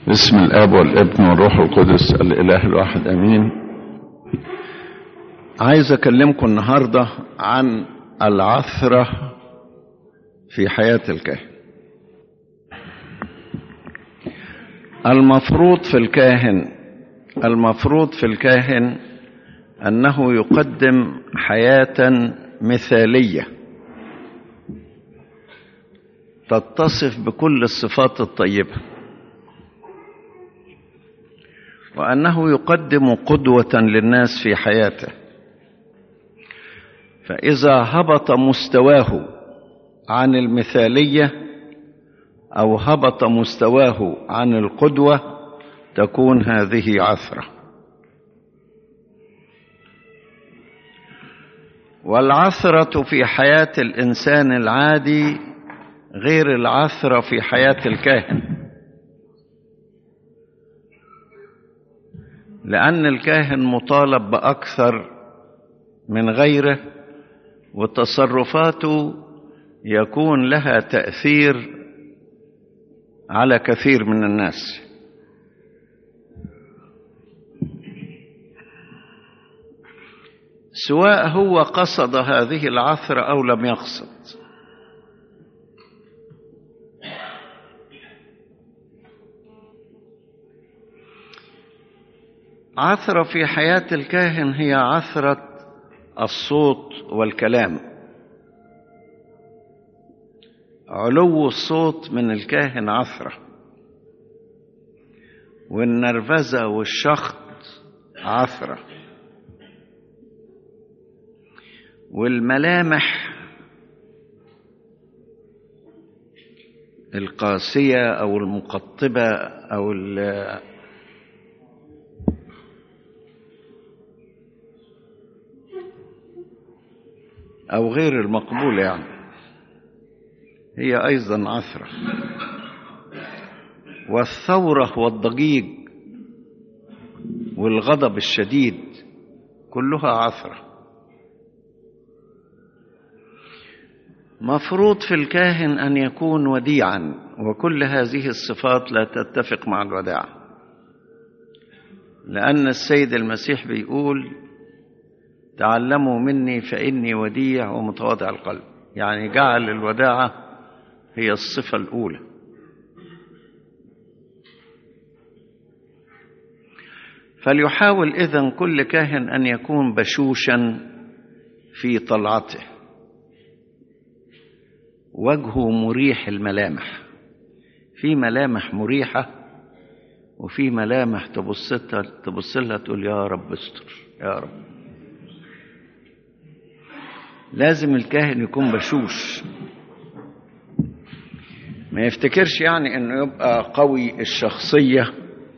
بسم الاب والابن والروح القدس الاله الواحد امين عايز اكلمكم النهارده عن العثره في حياه الكاهن المفروض في الكاهن المفروض في الكاهن انه يقدم حياه مثاليه تتصف بكل الصفات الطيبه وانه يقدم قدوه للناس في حياته فاذا هبط مستواه عن المثاليه او هبط مستواه عن القدوه تكون هذه عثره والعثره في حياه الانسان العادي غير العثره في حياه الكاهن لأن الكاهن مطالب بأكثر من غيره وتصرفاته يكون لها تأثير على كثير من الناس سواء هو قصد هذه العثرة أو لم يقصد عثرة في حياة الكاهن هي عثرة الصوت والكلام علو الصوت من الكاهن عثرة والنرفزة والشخط عثرة والملامح القاسية أو المقطبة أو أو غير المقبول يعني هي أيضا عثرة والثورة والضجيج والغضب الشديد كلها عثرة مفروض في الكاهن أن يكون وديعا وكل هذه الصفات لا تتفق مع الوداع لأن السيد المسيح بيقول تعلموا مني فإني وديع ومتواضع القلب يعني جعل الوداعة هي الصفة الأولى فليحاول إذن كل كاهن أن يكون بشوشا في طلعته وجهه مريح الملامح في ملامح مريحة وفي ملامح تبص تبص لها تقول يا رب استر يا رب لازم الكاهن يكون بشوش ما يفتكرش يعني انه يبقى قوي الشخصية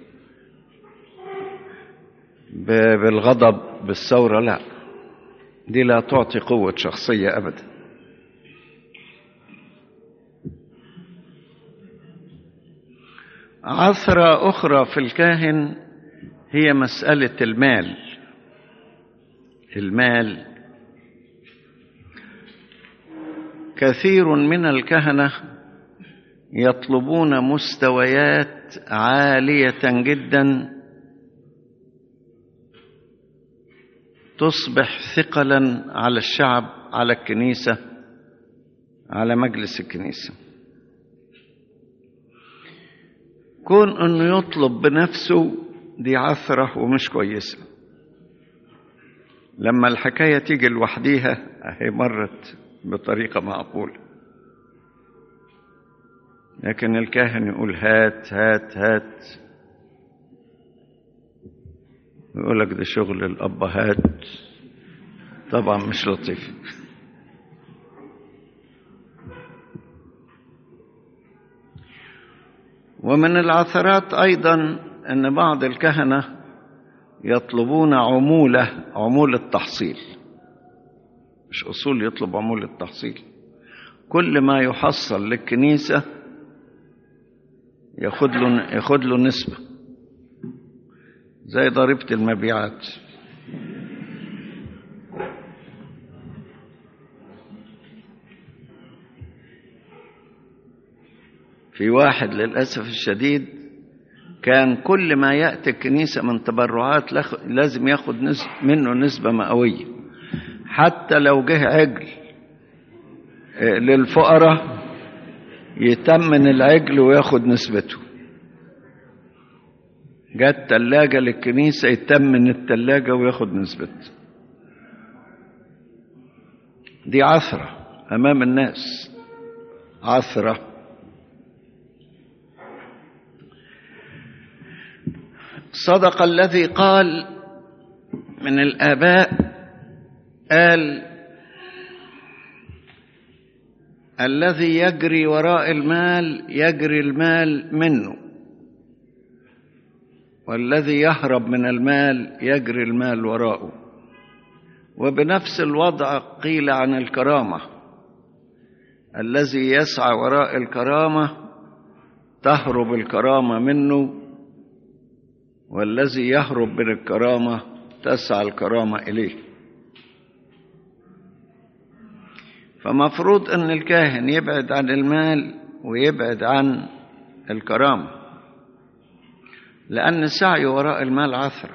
بالغضب بالثورة لا دي لا تعطي قوة شخصية أبدا عثرة أخرى في الكاهن هي مسألة المال المال كثير من الكهنه يطلبون مستويات عاليه جدا تصبح ثقلا على الشعب على الكنيسه على مجلس الكنيسه كون انه يطلب بنفسه دي عثره ومش كويسه لما الحكايه تيجي لوحديها اهي مرت بطريقة معقولة لكن الكاهن يقول هات هات هات يقول لك ده شغل الأبهات طبعا مش لطيف ومن العثرات أيضا أن بعض الكهنة يطلبون عمولة عمولة تحصيل مش أصول يطلب عمولة التحصيل كل ما يحصل للكنيسة ياخد له ياخد له نسبة زي ضريبة المبيعات في واحد للأسف الشديد كان كل ما يأتي الكنيسة من تبرعات لازم ياخد نسب منه نسبة مئوية حتى لو جه عجل للفقراء يتمن العجل وياخد نسبته جت تلاجة للكنيسة يتمن التلاجة وياخد نسبته دي عثرة أمام الناس عثرة صدق الذي قال من الآباء قال الذي يجري وراء المال يجري المال منه والذي يهرب من المال يجري المال وراءه وبنفس الوضع قيل عن الكرامه الذي يسعى وراء الكرامه تهرب الكرامه منه والذي يهرب من الكرامه تسعى الكرامه اليه فمفروض ان الكاهن يبعد عن المال ويبعد عن الكرامه لان السعي وراء المال عثره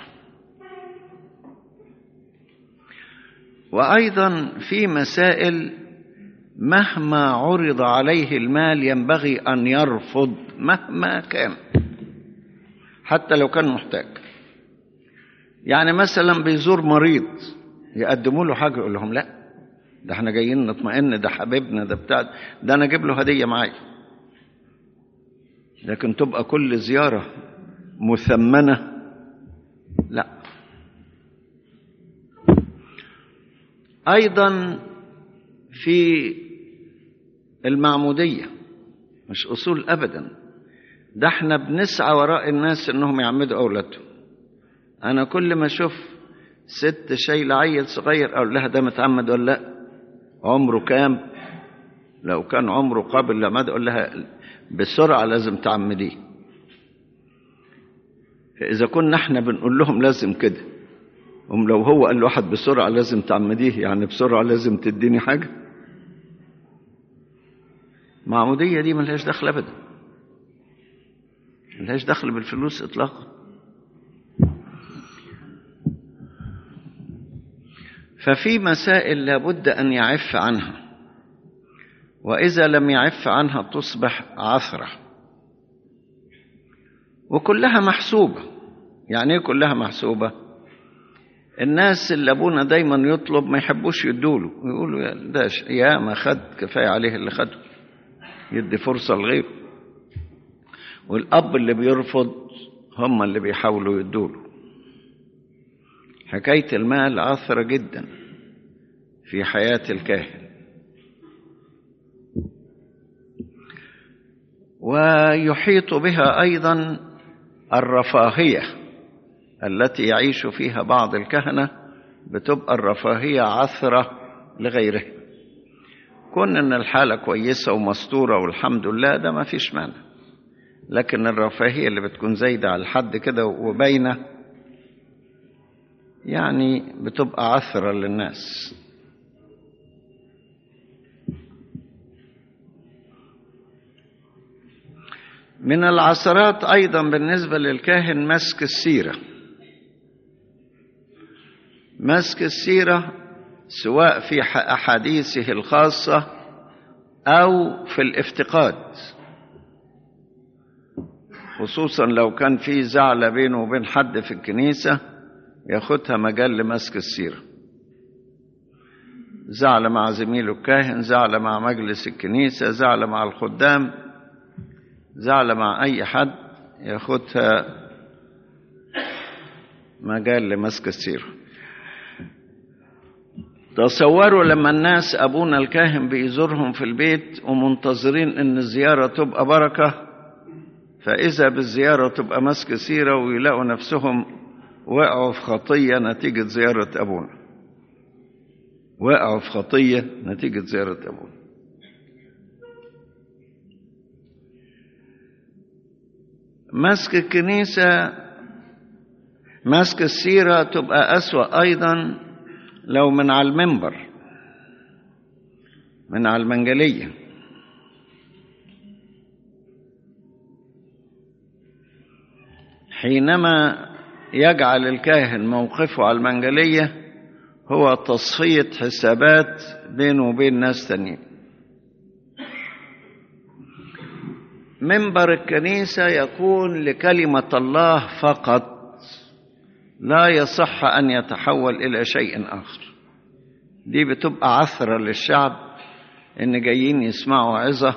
وايضا في مسائل مهما عرض عليه المال ينبغي ان يرفض مهما كان حتى لو كان محتاج يعني مثلا بيزور مريض يقدموا له حاجه يقول لهم لا ده احنا جايين نطمئن ده حبيبنا ده بتاع ده انا اجيب له هديه معايا لكن تبقى كل زياره مثمنه لا ايضا في المعموديه مش اصول ابدا ده احنا بنسعى وراء الناس انهم يعمدوا اولادهم انا كل ما اشوف ست شايله عيل صغير اقول لها ده متعمد ولا لا عمره كام لو كان عمره قابل لمد اقول لها بسرعه لازم تعمديه فاذا كنا احنا بنقول لهم لازم كده هم لو هو قال لواحد بسرعه لازم تعمديه يعني بسرعه لازم تديني حاجه معموديه دي ملهاش دخل ابدا ملهاش دخل بالفلوس اطلاقا ففي مسائل لابد ان يعف عنها واذا لم يعف عنها تصبح عثره وكلها محسوبه يعني ايه كلها محسوبه الناس اللي ابونا دايما يطلب ما يحبوش يدوله يقولوا يا ده يا ما خد كفايه عليه اللي خده يدي فرصه لغيره والاب اللي بيرفض هم اللي بيحاولوا يدوله حكايه المال عثره جدا في حياه الكاهن ويحيط بها ايضا الرفاهيه التي يعيش فيها بعض الكهنه بتبقى الرفاهيه عثره لغيره كون ان الحاله كويسه ومستوره والحمد لله ده ما فيش مانع لكن الرفاهيه اللي بتكون زايده على الحد كده وباينه يعني بتبقى عثره للناس من العثرات ايضا بالنسبه للكاهن مسك السيره مسك السيره سواء في احاديثه الخاصه او في الافتقاد خصوصا لو كان في زعل بينه وبين حد في الكنيسه ياخدها مجال لمسك السيره زعل مع زميله الكاهن زعل مع مجلس الكنيسه زعل مع الخدام زعل مع اي حد ياخدها مجال لمسك السيره تصوروا لما الناس ابونا الكاهن بيزورهم في البيت ومنتظرين ان الزياره تبقى بركه فاذا بالزياره تبقى مسك سيره ويلاقوا نفسهم وقعوا في خطيه نتيجه زياره ابونا وقعوا في خطيه نتيجه زياره ابونا مسك الكنيسة مسك السيرة تبقى أسوأ أيضا لو من على المنبر من على المنجلية حينما يجعل الكاهن موقفه على المنجلية هو تصفية حسابات بينه وبين ناس تانيين منبر الكنيسة يكون لكلمة الله فقط لا يصح أن يتحول إلى شيء آخر دي بتبقى عثرة للشعب إن جايين يسمعوا عظة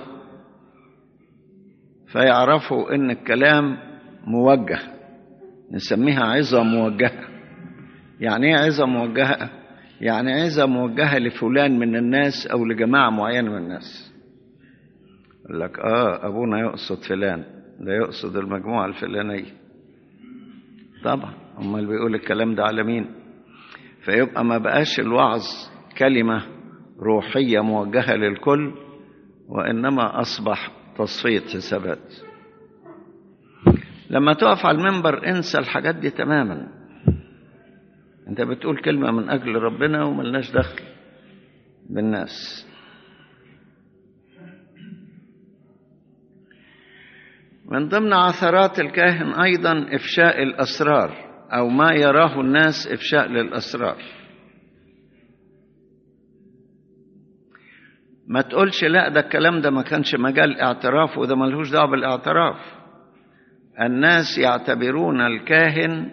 فيعرفوا إن الكلام موجه نسميها عظة موجهة يعني إيه عظة موجهة؟ يعني عظة موجهة لفلان من الناس أو لجماعة معينة من الناس يقول لك آه أبونا يقصد فلان لا يقصد المجموعة الفلانية طبعا امال بيقول الكلام ده على مين فيبقى ما بقاش الوعظ كلمة روحية موجهة للكل وإنما أصبح تصفية حسابات لما تقف على المنبر انسى الحاجات دي تماما انت بتقول كلمة من أجل ربنا وملناش دخل بالناس من ضمن عثرات الكاهن أيضا إفشاء الأسرار أو ما يراه الناس إفشاء للأسرار ما تقولش لا ده الكلام ده ما كانش مجال اعتراف وده ملهوش دعوه بالاعتراف الناس يعتبرون الكاهن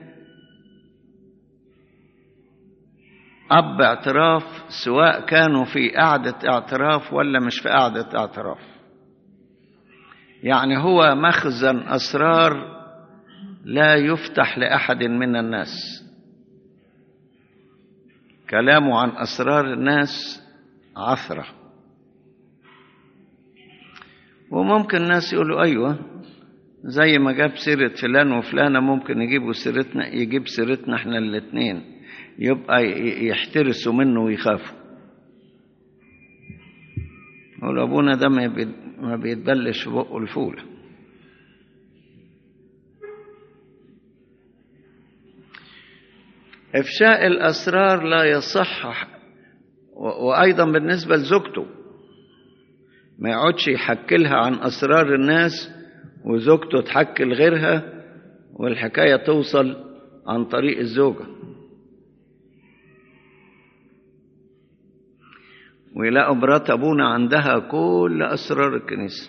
اب اعتراف سواء كانوا في قعده اعتراف ولا مش في قعده اعتراف يعني هو مخزن اسرار لا يفتح لاحد من الناس كلامه عن اسرار الناس عثره وممكن الناس يقولوا ايوه زي ما جاب سيرة فلان وفلانة ممكن يجيبوا سيرتنا يجيب سيرتنا احنا الاتنين يبقى يحترسوا منه ويخافوا يقول ابونا ده ما بيتبلش في بقه الفول افشاء الاسرار لا يصح وايضا بالنسبه لزوجته ما يقعدش يحكي لها عن اسرار الناس وزوجته تحكي لغيرها والحكايه توصل عن طريق الزوجه ويلاقوا مرات ابونا عندها كل اسرار الكنيسه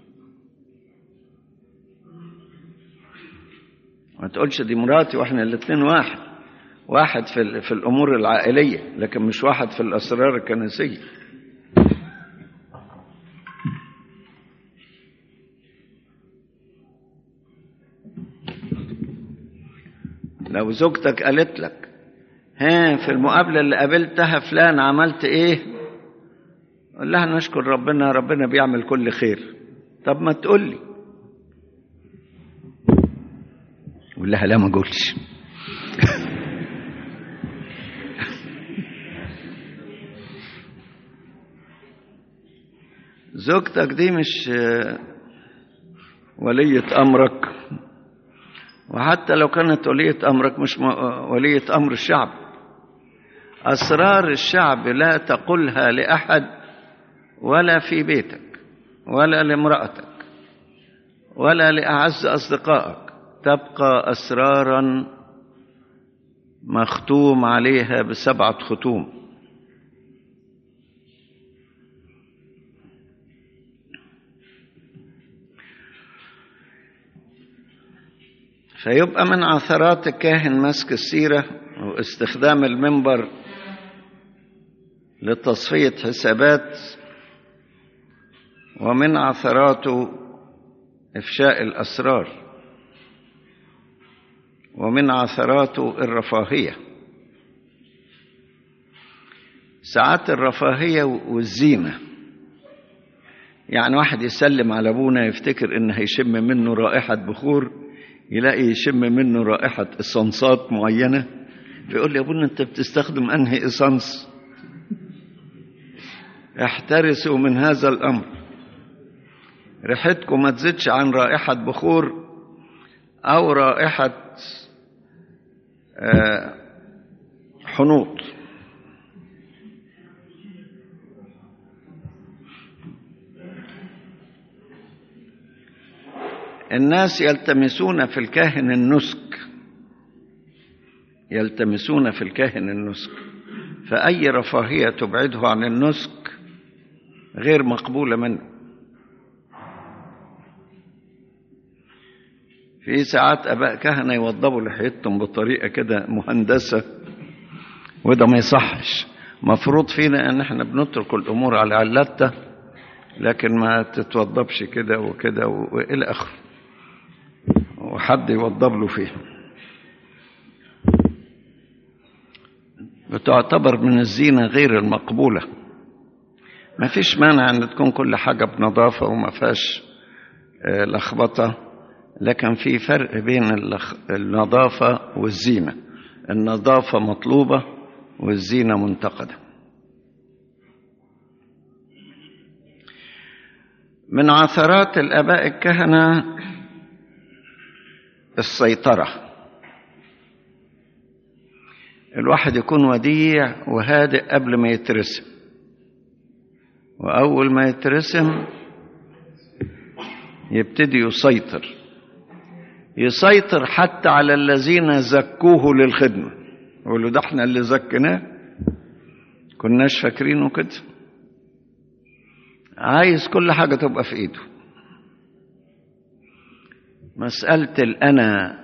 ما تقولش دي مراتي واحنا الاثنين واحد واحد في في الامور العائليه لكن مش واحد في الاسرار الكنسيه لو زوجتك قالت لك ها في المقابلة اللي قابلتها فلان عملت ايه قول لها نشكر ربنا ربنا بيعمل كل خير طب ما تقول لي قول لها لا ما قولش زوجتك دي مش ولية أمرك وحتى لو كانت ولية أمرك مش ولية أمر الشعب أسرار الشعب لا تقلها لأحد ولا في بيتك ولا لامرأتك ولا لأعز أصدقائك تبقى أسرارا مختوم عليها بسبعة ختوم فيبقى من عثرات الكاهن مسك السيرة واستخدام المنبر لتصفية حسابات ومن عثراته إفشاء الأسرار ومن عثراته الرفاهية ساعات الرفاهية والزينة يعني واحد يسلم على أبونا يفتكر إن هيشم منه رائحة بخور يلاقي يشم منه رائحة إسانسات معينة فيقول لي يا ابونا أنت بتستخدم أنهي إسانس احترسوا من هذا الأمر ريحتكم ما تزيدش عن رائحة بخور أو رائحة حنوط الناس يلتمسون في الكاهن النسك يلتمسون في الكاهن النسك فأي رفاهية تبعده عن النسك غير مقبولة منه في ساعات اباء كهنه يوضبوا لحيتهم بطريقه كده مهندسه وده ما يصحش مفروض فينا ان احنا بنترك الامور على علتها لكن ما تتوضبش كده وكده والى اخره وحد يوضب له فيه بتعتبر من الزينة غير المقبولة ما فيش مانع ان تكون كل حاجة بنظافة وما فيهاش لخبطة لكن في فرق بين النظافة والزينة النظافة مطلوبة والزينة منتقدة من عثرات الآباء الكهنة السيطرة الواحد يكون وديع وهادئ قبل ما يترسم وأول ما يترسم يبتدي يسيطر يسيطر حتى على الذين زكوه للخدمة يقولوا ده احنا اللي زكناه كناش فاكرينه كده عايز كل حاجة تبقى في ايده مسألة الأنا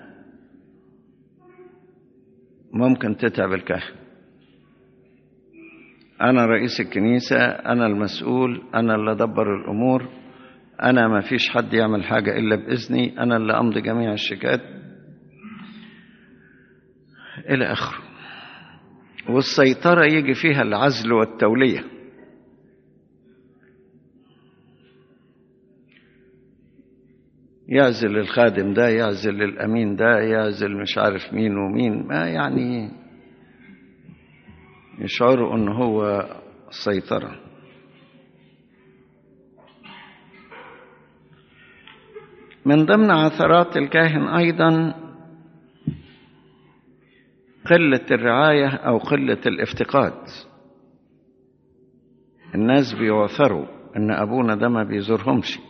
ممكن تتعب الكاهن أنا رئيس الكنيسة أنا المسؤول أنا اللي أدبر الأمور أنا ما فيش حد يعمل حاجة إلا بإذني أنا اللي أمضي جميع الشيكات إلى آخره والسيطرة يجي فيها العزل والتولية يعزل الخادم ده يعزل الأمين ده يعزل مش عارف مين ومين ما يعني يشعروا أنه هو سيطرة من ضمن عثرات الكاهن أيضا قلة الرعاية أو قلة الافتقاد الناس بيعثروا إن أبونا ده ما بيزورهمش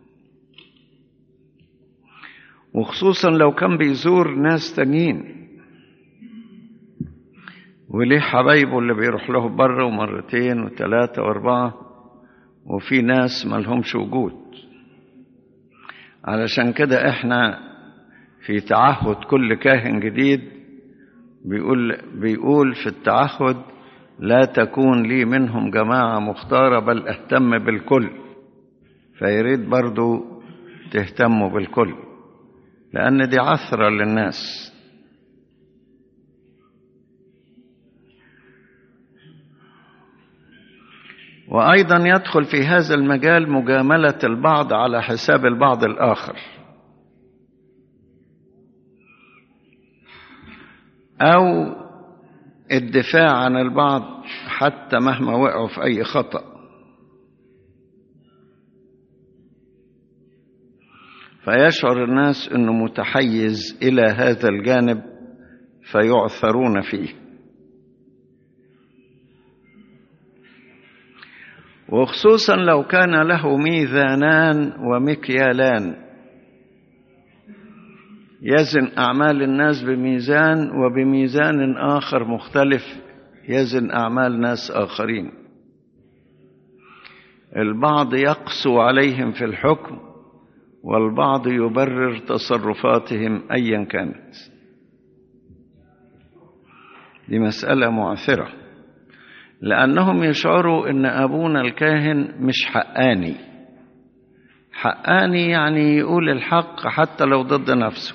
وخصوصا لو كان بيزور ناس تانيين وليه حبايبه اللي بيروح له بره ومرتين وثلاثة وأربعة وفي ناس ملهمش وجود علشان كده احنا في تعهد كل كاهن جديد بيقول بيقول في التعهد لا تكون لي منهم جماعة مختارة بل اهتم بالكل فيريد برضو تهتموا بالكل لأن دي عثرة للناس وأيضا يدخل في هذا المجال مجاملة البعض على حساب البعض الآخر أو الدفاع عن البعض حتى مهما وقعوا في أي خطأ فيشعر الناس أنه متحيز إلى هذا الجانب فيعثرون فيه وخصوصا لو كان له ميزانان ومكيالان يزن أعمال الناس بميزان وبميزان آخر مختلف يزن أعمال ناس آخرين البعض يقسو عليهم في الحكم والبعض يبرر تصرفاتهم أيا كانت دي مسألة معثرة لأنهم يشعروا أن أبونا الكاهن مش حقاني حقاني يعني يقول الحق حتى لو ضد نفسه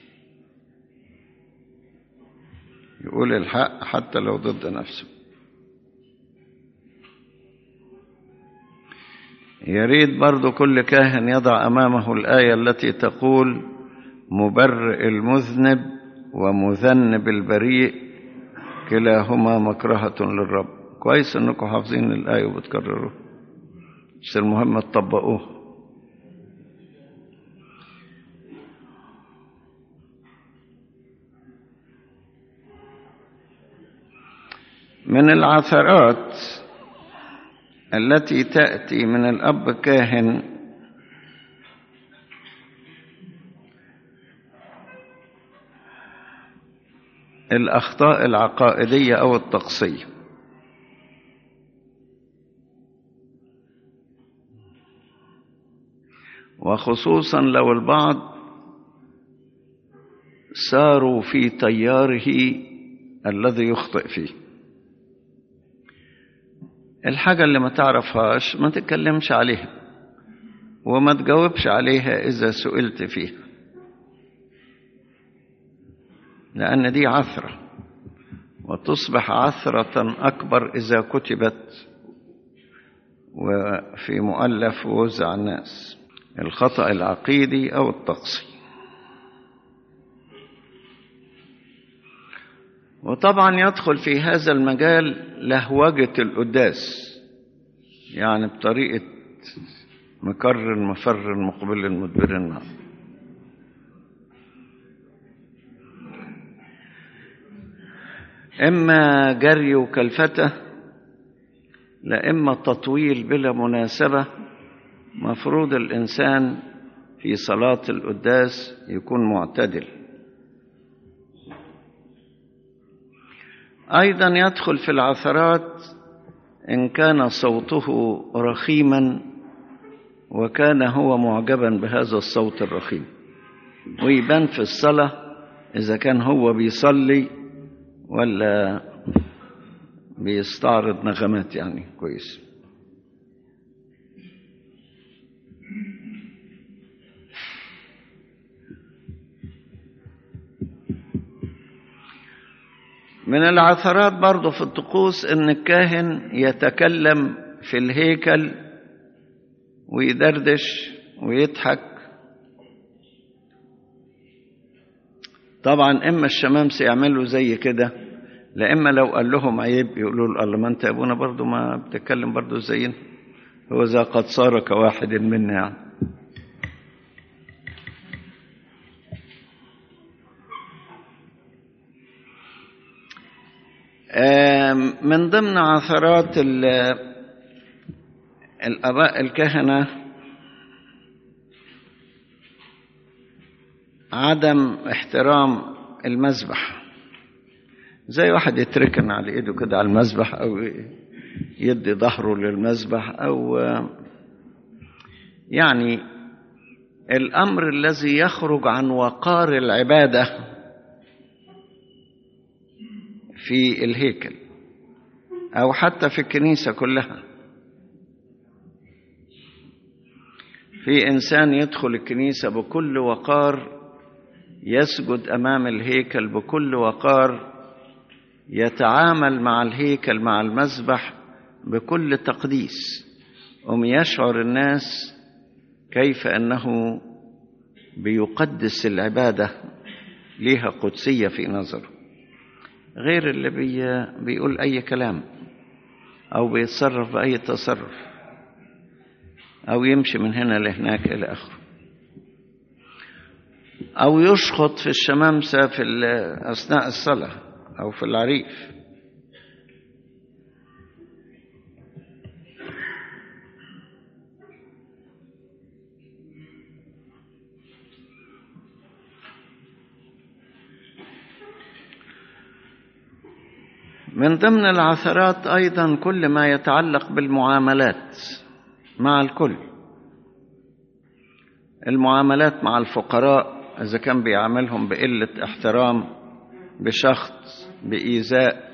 يقول الحق حتى لو ضد نفسه يريد برضو كل كاهن يضع أمامه الآية التي تقول مبرئ المذنب ومذنب البريء كلاهما مكرهة للرب كويس انكم حافظين الآية وبتكرروها بس المهم تطبقوها من العثرات التي تأتي من الأب كاهن الأخطاء العقائدية أو الطقسية وخصوصا لو البعض ساروا في تياره الذي يخطئ فيه الحاجة اللي ما تعرفهاش ما تتكلمش عليها وما تجاوبش عليها إذا سئلت فيها لأن دي عثرة وتصبح عثرة أكبر إذا كتبت وفي مؤلف ووزع الناس الخطأ العقيدي أو الطقسي وطبعا يدخل في هذا المجال لهوجة القداس يعني بطريقة مكرر مفر مقبل مدبر النار إما جري وكلفتة لا إما تطويل بلا مناسبة مفروض الإنسان في صلاة القداس يكون معتدل أيضا يدخل في العثرات إن كان صوته رخيما وكان هو معجبا بهذا الصوت الرخيم ويبان في الصلاة إذا كان هو بيصلي ولا بيستعرض نغمات يعني كويس من العثرات برضه في الطقوس ان الكاهن يتكلم في الهيكل ويدردش ويضحك طبعا اما الشمامسه يعملوا زي كده لا اما لو قال لهم عيب يقولوا له الله ما انت يا ابونا برضه ما بتتكلم برضه زينا هو ذا قد صار كواحد منا يعني من ضمن عثرات الآباء الكهنة عدم احترام المذبح زي واحد يتركن على ايده كده على المذبح او يدي ظهره للمذبح او يعني الامر الذي يخرج عن وقار العباده في الهيكل او حتى في الكنيسه كلها في انسان يدخل الكنيسه بكل وقار يسجد امام الهيكل بكل وقار يتعامل مع الهيكل مع المذبح بكل تقديس أم يشعر الناس كيف أنه بيقدس العبادة ليها قدسية في نظره غير اللي بي بيقول أي كلام أو بيتصرف بأي تصرف أو يمشي من هنا لهناك إلى آخره أو يشخط في الشمامسة في أثناء الصلاة أو في العريف من ضمن العثرات أيضا كل ما يتعلق بالمعاملات مع الكل المعاملات مع الفقراء إذا كان بيعاملهم بقلة احترام بشخط بإيذاء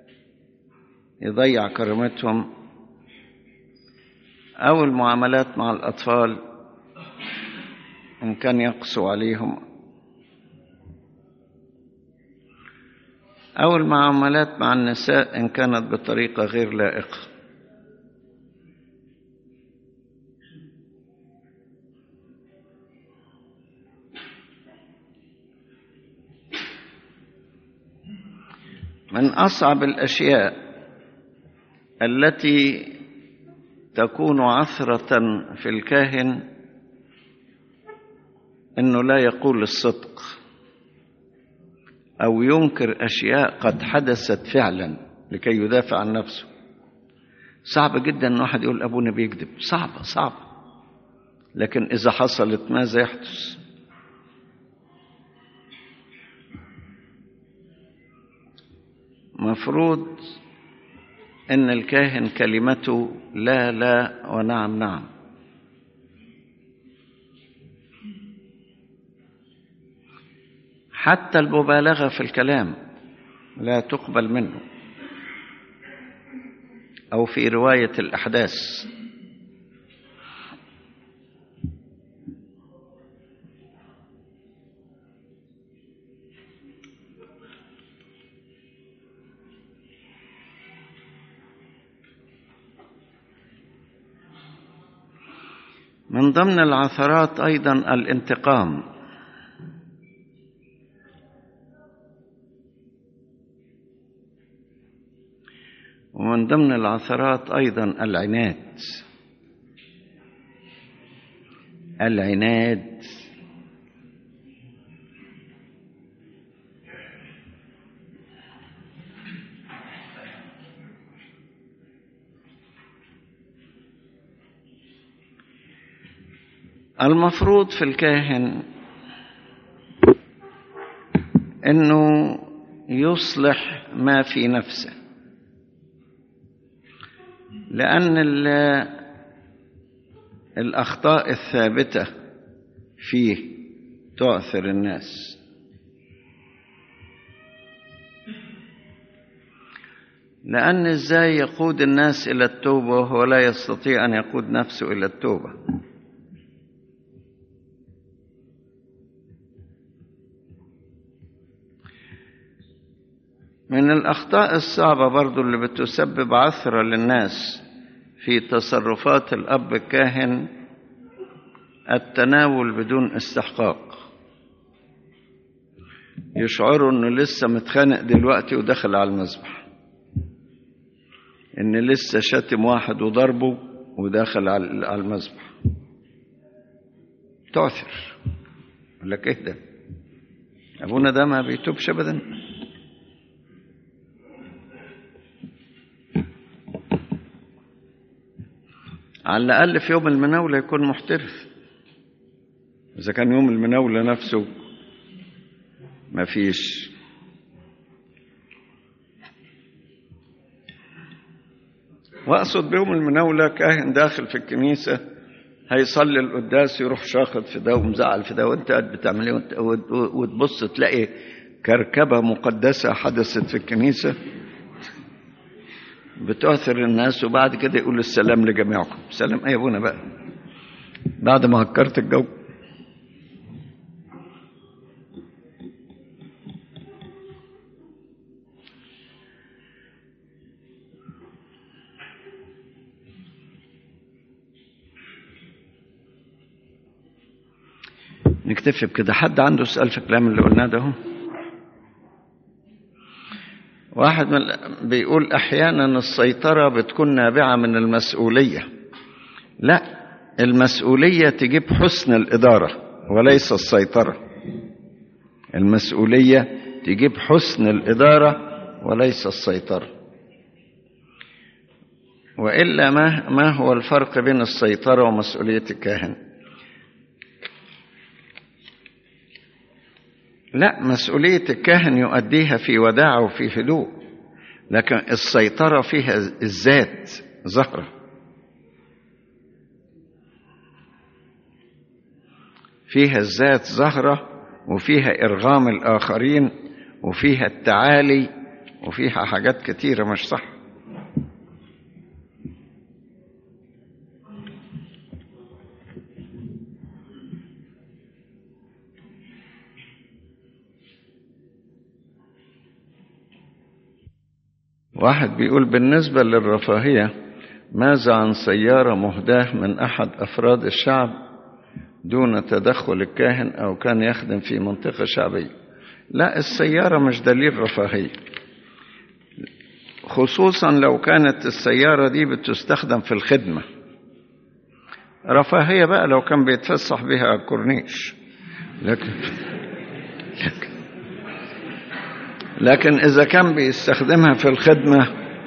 يضيع كرامتهم أو المعاملات مع الأطفال إن كان يقسو عليهم أو المعاملات مع النساء إن كانت بطريقة غير لائقة من أصعب الأشياء التي تكون عثرة في الكاهن أنه لا يقول الصدق أو ينكر أشياء قد حدثت فعلا لكي يدافع عن نفسه صعب جدا أن واحد يقول أبونا بيكذب صعبة صعبة لكن إذا حصلت ماذا يحدث المفروض ان الكاهن كلمته لا لا ونعم نعم حتى المبالغه في الكلام لا تقبل منه او في روايه الاحداث من ضمن العثرات ايضا الانتقام ومن ضمن العثرات ايضا العناد العناد المفروض في الكاهن انه يصلح ما في نفسه لان الاخطاء الثابته فيه تؤثر الناس لان ازاي يقود الناس الى التوبه وهو لا يستطيع ان يقود نفسه الى التوبه من الأخطاء الصعبة برضو اللي بتسبب عثرة للناس في تصرفات الأب الكاهن التناول بدون استحقاق يشعروا انه لسه متخانق دلوقتي ودخل على المذبح ان لسه شاتم واحد وضربه وداخل على المذبح تعثر يقول لك اهدى ابونا ده ما بيتوبش ابدا على الأقل في يوم المناولة يكون محترف إذا كان يوم المناولة نفسه ما فيش وأقصد بيوم المناولة كاهن داخل في الكنيسة هيصلي القداس يروح شاخط في ده ومزعل في ده وانت قاعد بتعمل ايه وتبص تلاقي كركبة مقدسة حدثت في الكنيسة بتؤثر الناس وبعد كده يقول السلام لجميعكم سلام ايه يا ابونا بقى بعد ما هكرت الجو نكتفي بكده حد عنده سؤال في الكلام اللي قلناه ده واحد من بيقول احيانا السيطره بتكون نابعه من المسؤوليه لا المسؤوليه تجيب حسن الاداره وليس السيطره المسؤوليه تجيب حسن الاداره وليس السيطره والا ما ما هو الفرق بين السيطره ومسؤوليه الكاهن لا مسؤولية الكاهن يؤديها في وداعة وفي هدوء لكن السيطرة فيها الذات ظهرة فيها الذات ظهرة وفيها إرغام الآخرين وفيها التعالي وفيها حاجات كتيرة مش صح واحد بيقول بالنسبة للرفاهية ماذا عن سيارة مهداة من أحد أفراد الشعب دون تدخل الكاهن أو كان يخدم في منطقة شعبية لا السيارة مش دليل رفاهية خصوصا لو كانت السيارة دي بتستخدم في الخدمة رفاهية بقى لو كان بيتفسح بها على الكورنيش لكن لكن لكن إذا كان بيستخدمها في الخدمة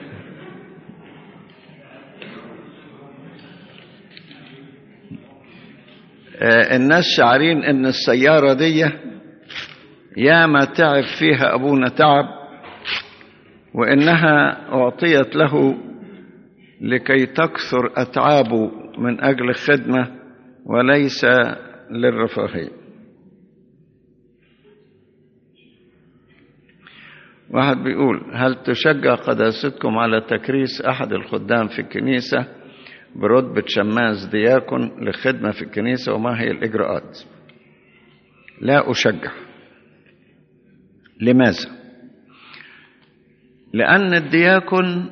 الناس شعرين ان السيارة دي ياما تعب فيها ابونا تعب وإنها أعطيت له لكي تكثر أتعابه من أجل الخدمة وليس للرفاهية واحد بيقول هل تشجع قداستكم على تكريس أحد الخدام في الكنيسة برتبة شماس دياكون لخدمة في الكنيسة وما هي الإجراءات لا أشجع لماذا لأن الدياكون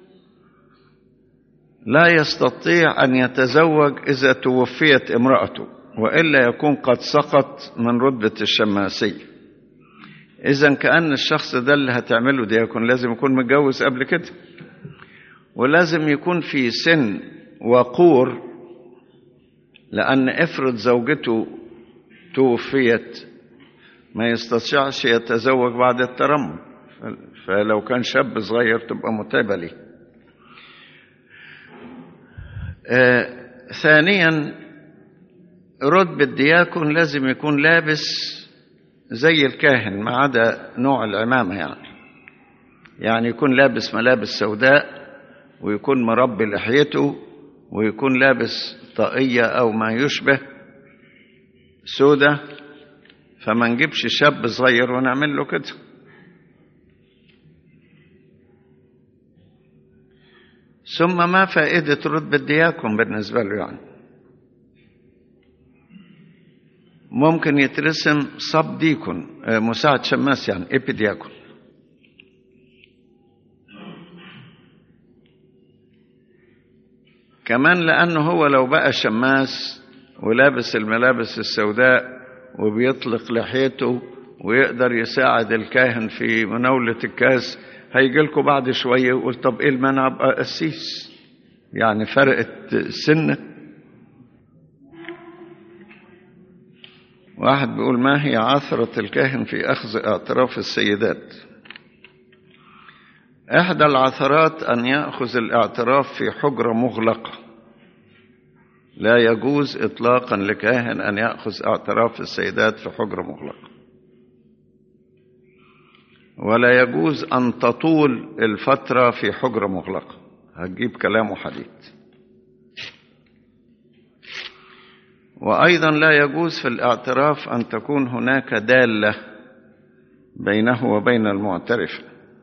لا يستطيع أن يتزوج إذا توفيت امرأته وإلا يكون قد سقط من رتبة الشماسية إذا كأن الشخص ده اللي هتعمله دياكون لازم يكون متجوز قبل كده ولازم يكون في سن وقور لأن افرض زوجته توفيت ما يستطيعش يتزوج بعد الترمم فلو كان شاب صغير تبقى متعبة ليه آه ثانيا رتبة دياكون لازم يكون لابس زي الكاهن ما عدا نوع العمامة يعني يعني يكون لابس ملابس سوداء ويكون مربي لحيته ويكون لابس طاقية أو ما يشبه سودة فما نجيبش شاب صغير ونعمل له كده ثم ما فائدة رتبة دياكون بالنسبة له يعني ممكن يترسم صب ديكون مساعد شماس يعني إبيدياكون كمان لأنه هو لو بقى شماس ولابس الملابس السوداء وبيطلق لحيته ويقدر يساعد الكاهن في مناولة الكاس هيجي لكم بعد شوية ويقول طب إيه المانع أبقى قسيس يعني فرقت سنة واحد بيقول ما هي عثرة الكاهن في أخذ اعتراف السيدات إحدى العثرات أن يأخذ الاعتراف في حجرة مغلقة لا يجوز إطلاقا لكاهن أن يأخذ اعتراف السيدات في حجرة مغلقة ولا يجوز أن تطول الفترة في حجرة مغلقة هتجيب كلامه حديد وأيضا لا يجوز في الاعتراف أن تكون هناك دالة بينه وبين المعترف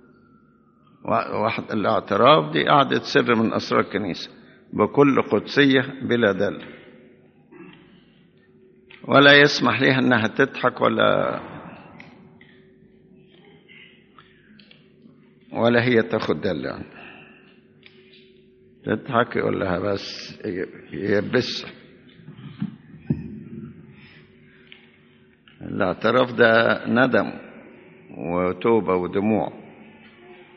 واحد الاعتراف دي قعدة سر من أسرار الكنيسة بكل قدسية بلا دالة ولا يسمح لها أنها تضحك ولا ولا هي تاخد دالة يعني. تضحك يقول لها بس يبسها الاعتراف ده ندم وتوبة ودموع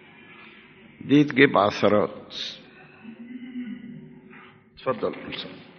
دي تجيب عثرات تفضل